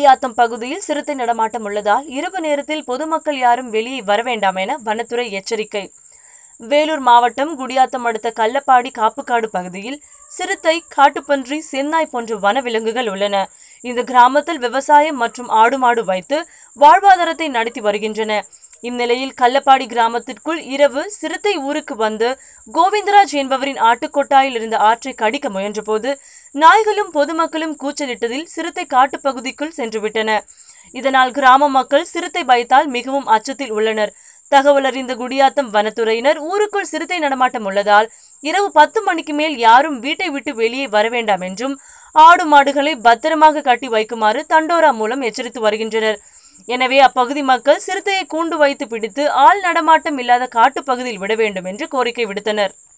குடியாத்தம் பகுதியில் சிறுத்தை நடமாட்டம் உள்ளதால் இரவு நேரத்தில் பொதுமக்கள் யாரும் வெளியே வர வேண்டாம் என வனத்துறை எச்சரிக்கை வேலூர் மாவட்டம் குடியாத்தம் அடுத்த கள்ளப்பாடி காப்புக்காடு பகுதியில் சிறுத்தை காட்டுப்பன்றி சென்னாய் போன்ற வனவிலங்குகள் உள்ளன இந்த கிராமத்தில் விவசாயம் மற்றும் ஆடு மாடு வைத்து வாழ்வாதாரத்தை நடத்தி வருகின்றன இந்நிலையில் கள்ளப்பாடி கிராமத்திற்குள் இரவு சிறுத்தை ஊருக்கு வந்து கோவிந்தராஜ் என்பவரின் ஆட்டுக்கொட்டாயில் இருந்த ஆற்றை கடிக்க முயன்றபோது நாய்களும் பொதுமக்களும் கூச்சலிட்டதில் சிறுத்தை காட்டுப்பகுதிக்குள் சென்றுவிட்டன இதனால் கிராம மக்கள் சிறுத்தை பயத்தால் மிகவும் அச்சத்தில் உள்ளனர் தகவல் அறிந்த குடியாத்தம் வனத்துறையினர் ஊருக்குள் சிறுத்தை நடமாட்டம் உள்ளதால் இரவு பத்து மணிக்கு மேல் யாரும் வீட்டை விட்டு வெளியே வர வேண்டாம் என்றும் ஆடு மாடுகளை பத்திரமாக கட்டி வைக்குமாறு தண்டோரா மூலம் எச்சரித்து வருகின்றனர் எனவே அப்பகுதி மக்கள் சிறுத்தையை கூண்டு வைத்து பிடித்து ஆள் நடமாட்டம் இல்லாத காட்டுப்பகுதியில் விட வேண்டும் என்று கோரிக்கை விடுத்தனர்